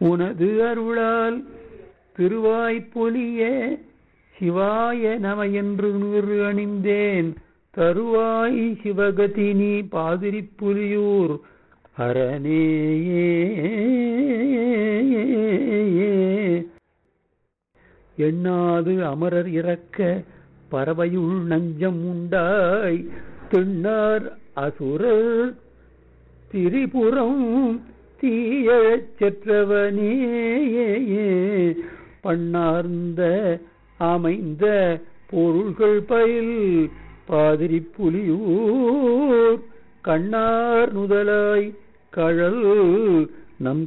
உனது அருளால் திருவாய்ப்பொலிய சிவாய நம என்று நூறு அணிந்தேன் தருவாய் சிவகதி நீ பாதிரிப்புலியூர் அரணேயே எண்ணாது அமரர் இறக்க பறவையுள் நஞ்சம் உண்டாய் திண்ணார் அசுரர் திரிபுரம் தீயழச் செற்றவனே பண்ணார்ந்த அமைந்த பொருள்கள் பயில் பாதிரி புலியூர் கண்ணார் நுதலாய் கழல் நம்